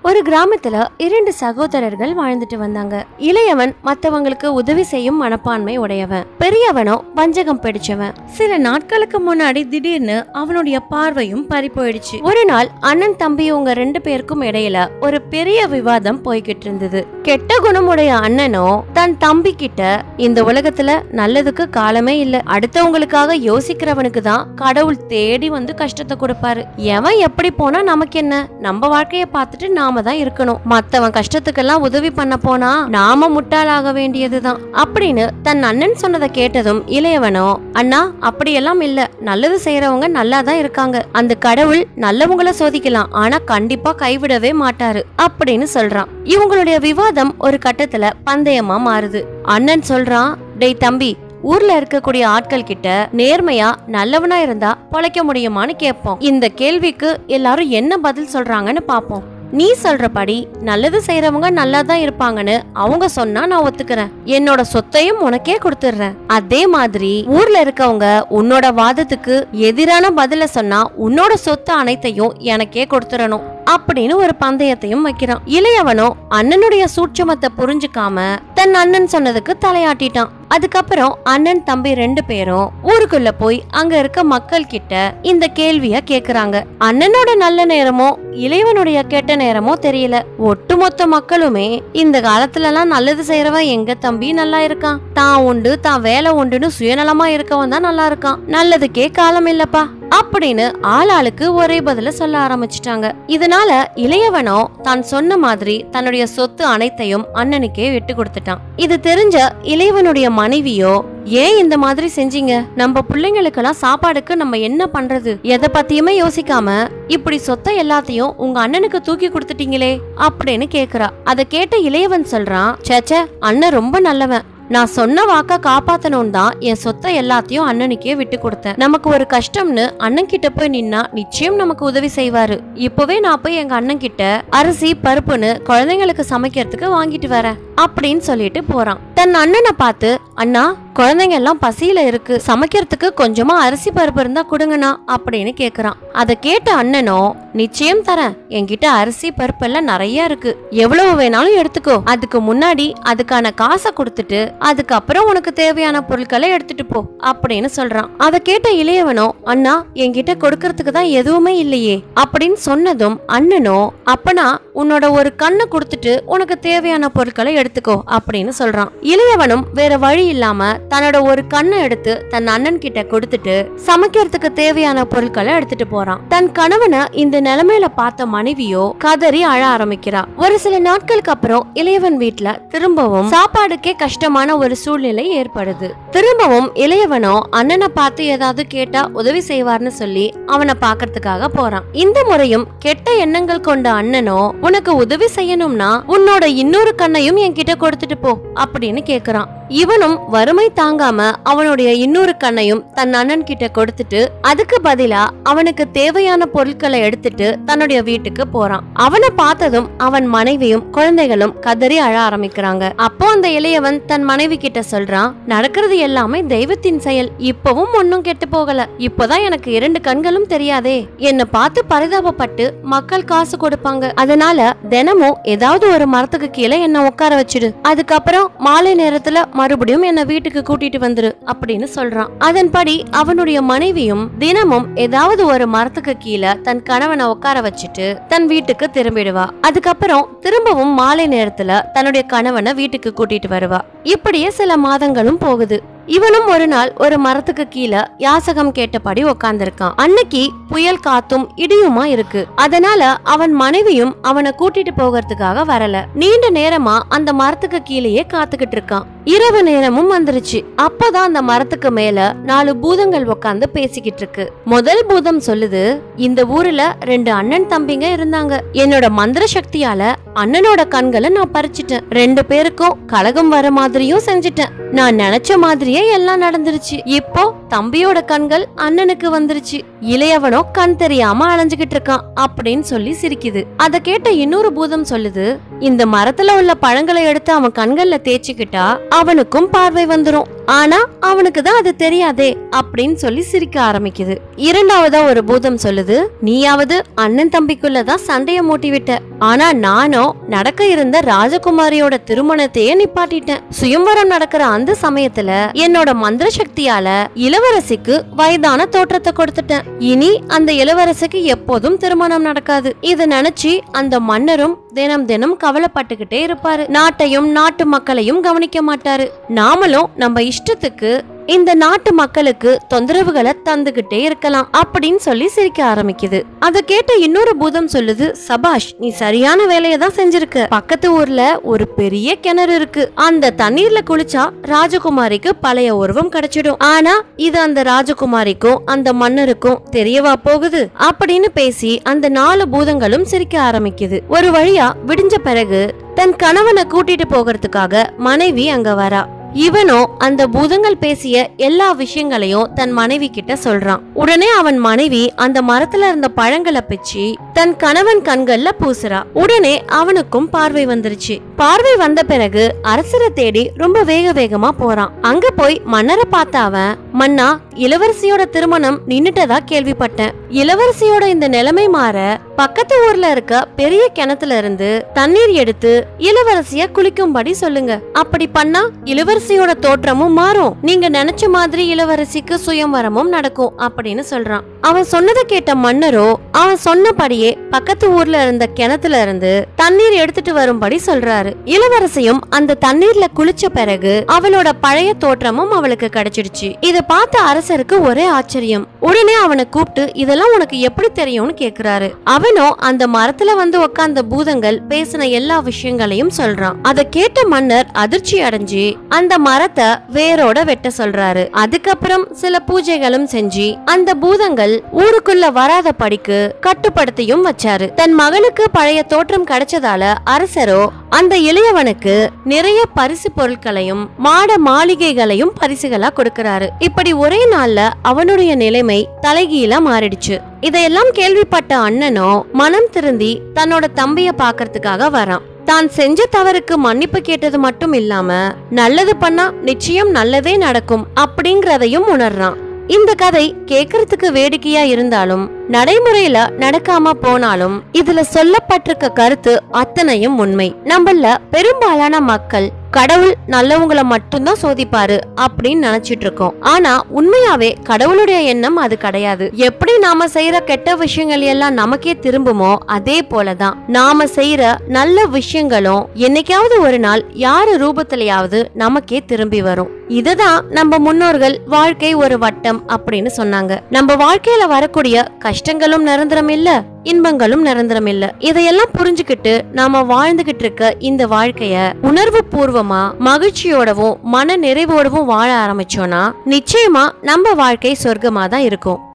ஒரு கிராமத்துல இரண்டு சகோதரர்கள் வாழ்ந்துட்டு வந்தாங்க இளையவன் மத்தவங்களுக்கு உதவி செய்யும் மனப்பான்மை உடையவன் பெரியவனோ வஞ்சகம் பிடிச்சவன் சில நாட்களுக்கு முன்னாடி திடீர்னு அவனுடைய பார்வையும் பறி போயிடுச்சு ஒரு நாள் அண்ணன் தம்பி உங்க ரெண்டு பேருக்கும் இடையில ஒரு பெரிய விவாதம் போய்கிட்டு இருந்தது கெட்ட குணமுடைய அண்ணனோ தன் தம்பி கிட்ட இந்த உலகத்துல நல்லதுக்கு காலமே இல்ல அடுத்தவங்களுக்காக யோசிக்கிறவனுக்கு தான் கடவுள் தேடி வந்து கஷ்டத்தை கொடுப்பாரு எவன் எப்படி போனா நமக்கு என்ன நம்ம வாழ்க்கைய பார்த்துட்டு நாம தான் இருக்கணும் மத்தவன் கஷ்டத்துக்கெல்லாம் உதவி பண்ண போனா நாம முட்டாளாக வேண்டியதுதான் அப்படின்னு தன் அண்ணன் சொன்னதை கேட்டதும் இளையவனோ அண்ணா அப்படியெல்லாம் இல்ல நல்லது செய்யறவங்க நல்லா தான் இருக்காங்க அந்த கடவுள் நல்லவங்கள சோதிக்கலாம் ஆனா கண்டிப்பா கைவிடவே மாட்டாரு அப்படின்னு சொல்றான் இவங்களுடைய விவாதம் ஒரு கட்டத்துல பந்தயமா மாறுது அண்ணன் சொல்றான் டேய் தம்பி ஊர்ல இருக்கக்கூடிய ஆட்கள் கிட்ட நேர்மையா நல்லவனா இருந்தா பொழைக்க முடியுமான்னு கேட்போம் இந்த கேள்விக்கு எல்லாரும் என்ன பதில் சொல்றாங்கன்னு பாப்போம் நீ சொல்றபடி நல்லது செய்யறவங்க நல்லா தான் இருப்பாங்கன்னு அவங்க சொன்னா நான் ஒத்துக்கிறேன் என்னோட சொத்தையும் உனக்கே கொடுத்துடுறேன் அதே மாதிரி ஊர்ல இருக்கவங்க உன்னோட வாதத்துக்கு எதிரான பதில சொன்னா உன்னோட சொத்து அனைத்தையும் எனக்கே கொடுத்துடணும் அப்படின்னு ஒரு பந்தயத்தையும் வைக்கிறான் இளையவனோ அண்ணனுடைய சூட்சமத்தை புரிஞ்சுக்காம தன் அண்ணன் சொன்னதுக்கு தலையாட்டிட்டான் அதுக்கப்புறம் அண்ணன் தம்பி ரெண்டு பேரும் ஊருக்குள்ள போய் அங்க இருக்க மக்கள் கிட்ட இந்த கேள்விய கேக்குறாங்க அண்ணனோட நல்ல நேரமோ இளையவனுடைய கெட்ட நேரமோ தெரியல ஒட்டுமொத்த மக்களுமே இந்த காலத்துல எல்லாம் நல்லது செய்யறவன் எங்க தம்பி நல்லா இருக்கான் தான் உண்டு தான் வேலை உண்டுன்னு சுயநலமா இருக்கவன் தான் நல்லா இருக்கான் நல்லதுக்கே காலம் இல்லப்பா அப்படின்னு ஆளாளுக்கு ஒரே பதில சொல்ல ஆரம்பிச்சிட்டாங்க இதனால இளையவனோ தான் சொன்ன மாதிரி தன்னுடைய சொத்து அனைத்தையும் அண்ணனுக்கே விட்டு கொடுத்துட்டான் இது தெரிஞ்ச இளையவனுடைய மனைவியோ ஏன் இந்த மாதிரி செஞ்சீங்க நம்ம பிள்ளைங்களுக்கெல்லாம் சாப்பாடுக்கு நம்ம என்ன பண்றது எதை பத்தியுமே யோசிக்காம இப்படி சொத்தை எல்லாத்தையும் உங்க அண்ணனுக்கு தூக்கி கொடுத்துட்டீங்களே அப்படின்னு கேக்குறா அதை கேட்ட இளையவன் சொல்றான் சேச்சே அண்ணன் ரொம்ப நல்லவன் நான் சொன்ன வாக்க காப்பாத்தணும் தான் என் சொத்தை எல்லாத்தையும் அண்ணனுக்கே விட்டு கொடுத்தேன் நமக்கு ஒரு கஷ்டம்னு அண்ணன் கிட்ட போய் நின்னா நிச்சயம் நமக்கு உதவி செய்வாரு இப்பவே நான் போய் எங்க அண்ணன் கிட்ட அரிசி பருப்புன்னு குழந்தைங்களுக்கு சமைக்கிறதுக்கு வாங்கிட்டு வரேன் அப்படின்னு சொல்லிட்டு போறான் தன் அண்ணனை பார்த்து அண்ணா குழந்தைங்க எல்லாம் பசியில இருக்கு சமைக்கிறதுக்கு கொஞ்சமா அரிசி பருப்பு இருந்தா கொடுங்கண்ணா அப்படின்னு கேக்குறான் அதை கேட்ட அண்ணனோ நிச்சயம் தரேன் என்கிட்ட அரிசி பருப்பு எல்லாம் நிறைய இருக்கு எவ்வளவு வேணாலும் எடுத்துக்கோ அதுக்கு முன்னாடி அதுக்கான காசை கொடுத்துட்டு அதுக்கப்புறம் உனக்கு தேவையான பொருட்களை எடுத்துட்டு போ அப்படின்னு சொல்றான் அதை கேட்ட இளையவனோ அண்ணா என்கிட்ட கொடுக்கறதுக்கு தான் எதுவுமே இல்லையே அப்படின்னு சொன்னதும் அண்ணனோ அப்பனா உன்னோட ஒரு கண்ணை கொடுத்துட்டு உனக்கு தேவையான பொருட்களை எடுத்துக்கோ அப்படின்னு சொல்றான் இளையவனும் வேற வழி இல்லாம தன்னோட ஒரு கண்ணை எடுத்து தன் அண்ணன் கிட்ட கொடுத்துட்டு சமைக்கிறதுக்கு தேவையான பொருட்களை எடுத்துட்டு போறான் தன் கணவனை இந்த நிலைமையில பார்த்த மனைவியோ கதறி அழ ஆரம்பிக்கிறா ஒரு சில நாட்களுக்கு அப்புறம் இளையவன் வீட்ல திரும்பவும் சாப்பாடுக்கே கஷ்டமான ஒரு சூழ்நிலை ஏற்படுது திரும்பவும் இளையவனோ அண்ணனை பார்த்து ஏதாவது கேட்டா உதவி செய்வார்னு சொல்லி அவனை பார்க்கறதுக்காக போறான் இந்த முறையும் கெட்ட எண்ணங்கள் கொண்ட அண்ணனோ உனக்கு உதவி செய்யணும்னா உன்னோட இன்னொரு கண்ணையும் என்கிட்ட கொடுத்துட்டு போ அப்படின்னு கேக்குறான் இவனும் வறுமை தாங்காம அவனுடைய இன்னொரு கண்ணையும் தன் அண்ணன் கிட்ட கொடுத்துட்டு அதுக்கு பதிலா அவனுக்கு தேவையான பொருட்களை எடுத்துட்டு தன்னுடைய வீட்டுக்கு போறான் அவனை பார்த்ததும் அவன் மனைவியும் குழந்தைகளும் கதறி அழ ஆரம்பிக்கிறாங்க அப்போ அந்த இளையவன் தன் மனைவி கிட்ட சொல்றான் நடக்கிறது எல்லாமே தெய்வத்தின் செயல் இப்பவும் ஒன்னும் கெட்டு போகல இப்போதான் எனக்கு இரண்டு கண்களும் தெரியாதே என்னை பார்த்து பரிதாபப்பட்டு மக்கள் காசு கொடுப்பாங்க அதனால தினமும் ஏதாவது ஒரு மரத்துக்கு கீழே என்ன உட்கார வச்சிடு அதுக்கப்புறம் மாலை நேரத்துல மறுபடியும் என்ன வீட்டுக்கு கூட்டிட்டு வந்துரு அப்படின்னு சொல்றான் அதன்படி அவனுடைய மனைவியும் தினமும் ஏதாவது ஒரு மரத்துக்கு கீழே தன் கணவனை உட்கார வச்சுட்டு தன் வீட்டுக்கு திரும்பிடுவா அதுக்கப்புறம் திரும்பவும் மாலை நேரத்துல தன்னுடைய கணவனை வீட்டுக்கு கூட்டிட்டு வருவா இப்படியே சில மாதங்களும் போகுது இவனும் ஒரு நாள் ஒரு மரத்துக்கு கீழே யாசகம் கேட்டபடி உக்காந்துருக்கான் அன்னைக்கு புயல் காத்தும் இடியுமா இருக்கு அதனால அவன் மனைவியும் அவனை கூட்டிட்டு போகிறதுக்காக வரல நீண்ட நேரமா அந்த மரத்துக்கு கீழேயே காத்துக்கிட்டு இருக்கான் இரவு நேரமும் வந்துருச்சு அப்பதான் அந்த மரத்துக்கு மேல நாலு பூதங்கள் உக்காந்து பேசிக்கிட்டு இருக்கு முதல் பூதம் சொல்லுது இந்த ஊர்ல ரெண்டு அண்ணன் தம்பிங்க இருந்தாங்க என்னோட மந்திர சக்தியால அண்ணனோட கண்களை நான் பறிச்சிட்டேன் ரெண்டு பேருக்கும் கலகம் வர மாதிரியும் செஞ்சுட்டேன் நான் நினைச்ச மாதிரியே எல்லாம் நடந்துருச்சு இப்போ தம்பியோட கண்கள் அண்ணனுக்கு வந்துருச்சு இளையவனோ கண் தெரியாம அலைஞ்சுகிட்டு இருக்கான் அப்படின்னு சொல்லி சிரிக்குது அத கேட்ட இன்னொரு பூதம் சொல்லுது இந்த மரத்துல உள்ள பழங்களை எடுத்து அவன் கண்கள்ல தேய்ச்சிக்கிட்டா அவனுக்கும் பார்வை வந்துரும் ஆனா அவனுக்கு தான் அது தெரியாதே அப்படின்னு சொல்லி சிரிக்க ஆரம்பிக்குது இரண்டாவதா ஒரு பூதம் சொல்லுது நீயாவது அண்ணன் தம்பிக்குள்ளதான் சண்டைய மூட்டி விட்ட ஆனா நானும் நடக்க இருந்த ராஜகுமாரியோட திருமணத்தையே நிப்பாட்டிட்டேன் சுயம்வரம் நடக்கிற அந்த சமயத்துல என்னோட மந்திர சக்தியால இளவரசிக்கு வயதான தோற்றத்தை கொடுத்துட்டேன் இனி அந்த இளவரசிக்கு எப்போதும் திருமணம் நடக்காது இத நினைச்சு அந்த மன்னரும் தினம் தினம் கவலைப்பட்டுக்கிட்டே இருப்பாரு நாட்டையும் நாட்டு மக்களையும் கவனிக்க மாட்டாரு நாமளும் நம்ம இஷ்டத்துக்கு இந்த நாட்டு மக்களுக்கு தொந்தரவுகளை தந்துகிட்டே இருக்கலாம் அப்படின்னு சொல்லி சிரிக்க ஆரம்பிக்குது அத கேட்ட இன்னொரு பூதம் சொல்லுது சபாஷ் நீ சரியான வேலையை தான் செஞ்சிருக்க பக்கத்து ஊர்ல ஒரு பெரிய கிணறு இருக்கு அந்த தண்ணீர்ல குளிச்சா ராஜகுமாரிக்கு பழைய உருவம் கிடைச்சிடும் ஆனா இது அந்த ராஜகுமாரிக்கும் அந்த மன்னருக்கும் தெரியவா போகுது அப்படின்னு பேசி அந்த நாலு பூதங்களும் சிரிக்க ஆரம்பிக்குது ஒரு வழியா விடிஞ்ச பிறகு தன் கணவனை கூட்டிட்டு போகிறதுக்காக மனைவி அங்க வரா இவனோ அந்த பூதங்கள் பேசிய எல்லா விஷயங்களையும் தன் மனைவி கிட்ட சொல்றான் உடனே அவன் மனைவி அந்த மரத்துல இருந்த பழங்களை பிச்சு தன் கணவன் கண்கள்ல பூசுறா உடனே அவனுக்கும் பார்வை வந்துருச்சு பார்வை வந்த பிறகு அரசரை தேடி ரொம்ப வேக வேகமா போறான் அங்க போய் மன்னரை பார்த்த அவன் மன்னா இளவரசியோட திருமணம் நின்னுட்டதா கேள்விப்பட்டேன் இளவரசியோட இந்த நிலைமை மாற பக்கத்து ஊர்ல இருக்க பெரிய கிணத்துல இருந்து தண்ணீர் எடுத்து இளவரசிய குளிக்கும்படி சொல்லுங்க அப்படி பண்ணா இளவரசியோட தோற்றமும் மாறும் நீங்க நினைச்ச மாதிரி இளவரசிக்கு சுயம்வரமும் நடக்கும் அப்படின்னு சொல்றான் அவன் சொன்னதை கேட்ட மன்னரோ அவன் சொன்னபடியே பக்கத்து ஊர்ல இருந்த கிணத்துல இருந்து தண்ணீர் எடுத்துட்டு வரும்படி சொல்றாரு இளவரசியும் அந்த தண்ணீர்ல குளிச்ச பிறகு அவளோட பழைய தோற்றமும் அவளுக்கு கிடைச்சிடுச்சு இத பார்த்த அரசருக்கு ஒரே ஆச்சரியம் உடனே அவனை கூப்பிட்டு இதெல்லாம் உனக்கு எப்படி தெரியும்னு கேக்குறாரு அவனோ அந்த மரத்துல வந்து உட்கார்ந்த பூதங்கள் பேசின எல்லா விஷயங்களையும் சொல்றான் அதை கேட்ட மன்னர் அதிர்ச்சி அடைஞ்சு அந்த மரத்தை வேரோட வெட்ட சொல்றாரு அதுக்கப்புறம் சில பூஜைகளும் செஞ்சு அந்த பூதங்கள் ஊருக்குள்ள வராத படிக்கு கட்டுப்படுத்தியும் வச்சாரு தன் மகனுக்கு பழைய தோற்றம் கிடைச்சதால அரசரோ அந்த இளையவனுக்கு நிறைய பரிசு பொருட்களையும் மாட மாளிகைகளையும் பரிசுகளா கொடுக்கறாரு இப்படி ஒரே நாள்ல அவனுடைய நிலைமை தலைகீழா மாறிடுச்சு இதையெல்லாம் கேள்விப்பட்ட அண்ணனோ மனம் திருந்தி தன்னோட தம்பிய பாக்கறதுக்காக வரான் தான் செஞ்ச தவறுக்கு மன்னிப்பு கேட்டது மட்டும் இல்லாம நல்லது பண்ணா நிச்சயம் நல்லதே நடக்கும் அப்படிங்கறதையும் உணர்றான் இந்த கதை கேக்குறதுக்கு வேடிக்கையா இருந்தாலும் நடைமுறையில நடக்காம போனாலும் இதுல சொல்லப்பட்டிருக்க கருத்து அத்தனையும் உண்மை நம்மள பெரும்பாலான மக்கள் கடவுள் நல்லவங்கள மட்டும்தான் சோதிப்பாரு அப்படின்னு நினைச்சிட்டு இருக்கோம் ஆனா உண்மையாவே கடவுளுடைய எண்ணம் அது கிடையாது எப்படி நாம செய்யற கெட்ட விஷயங்கள் எல்லாம் நமக்கே திரும்புமோ அதே போலதான் நாம செய்யற நல்ல விஷயங்களும் என்னைக்காவது ஒரு நாள் யாரு ரூபத்திலயாவது நமக்கே திரும்பி வரும் இதுதான் நம்ம முன்னோர்கள் வாழ்க்கை ஒரு வட்டம் அப்படின்னு சொன்னாங்க நம்ம வாழ்க்கையில வரக்கூடிய கஷ்டங்களும் நிரந்தரம் இல்ல இன்பங்களும் நிரந்தரம் இல்ல இதையெல்லாம் புரிஞ்சுக்கிட்டு நாம வாழ்ந்துகிட்டு இருக்க இந்த வாழ்க்கைய உணர்வு பூர்வமா மகிழ்ச்சியோடவும் மன நிறைவோடவும் வாழ ஆரம்பிச்சோம்னா நிச்சயமா நம்ம வாழ்க்கை சொர்க்கமா தான் இருக்கும்